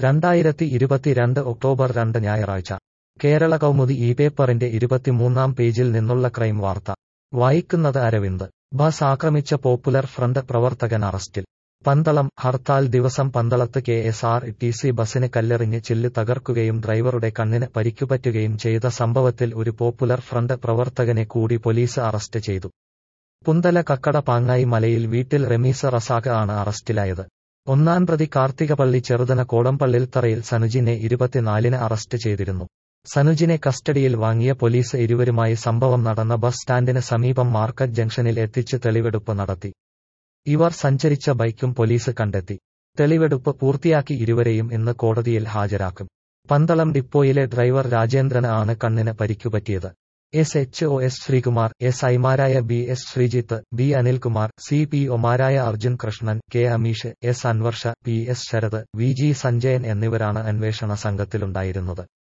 രണ്ടായിരത്തി ഇരുപത്തിരണ്ട് ഒക്ടോബർ രണ്ട് ഞായറാഴ്ച കേരള കൗമുദി ഈ പേപ്പറിന്റെ ഇരുപത്തിമൂന്നാം പേജിൽ നിന്നുള്ള ക്രൈം വാർത്ത വായിക്കുന്നത് അരവിന്ദ് ബസ് ആക്രമിച്ച പോപ്പുലർ ഫ്രണ്ട് പ്രവർത്തകൻ അറസ്റ്റിൽ പന്തളം ഹർത്താൽ ദിവസം പന്തളത്ത് K S R T C ബസിന് കല്ലെറിഞ്ഞ് ചില്ല് തകർക്കുകയും ഡ്രൈവറുടെ കണ്ണിന് പരിക്കുപറ്റുകയും ചെയ്ത സംഭവത്തിൽ ഒരു പോപ്പുലർ ഫ്രണ്ട് പ്രവർത്തകനെ കൂടി പോലീസ് അറസ്റ്റ് ചെയ്തു പുന്തല കക്കട പാങ്ങായി മലയിൽ വീട്ടിൽ റമീസ റസാഖ് ആണ് അറസ്റ്റിലായത് ഒന്നാം പ്രതി കാർത്തികപള്ളി ചെറുതന കോടമ്പള്ളിൽ തറയിൽ സനുജിനെ ഇരുപത്തിനാലിന് അറസ്റ്റ് ചെയ്തിരുന്നു സനുജിനെ കസ്റ്റഡിയിൽ വാങ്ങിയ പോലീസ് ഇരുവരുമായി സംഭവം നടന്ന ബസ് സ്റ്റാൻഡിന് സമീപം മാർക്കറ്റ് ജംഗ്ഷനിൽ എത്തിച്ച് തെളിവെടുപ്പ് നടത്തി ഇവർ സഞ്ചരിച്ച ബൈക്കും പോലീസ് കണ്ടെത്തി തെളിവെടുപ്പ് പൂർത്തിയാക്കി ഇരുവരെയും ഇന്ന് കോടതിയിൽ ഹാജരാക്കും പന്തളം ഡിപ്പോയിലെ ഡ്രൈവർ രാജേന്ദ്രന് ആണ് കണ്ണിന് പരിക്കുപറ്റിയത് S H O S Sreekumar S ഐമാരായ B S Sreejith B Anilkumar C P ഒമാരായ Arjun Krishnan K Ameesh S Anvarsha P S Sarath V G Sanjayan എന്നിവരാണ് അന്വേഷണ സംഘത്തിലുണ്ടായിരുന്നത്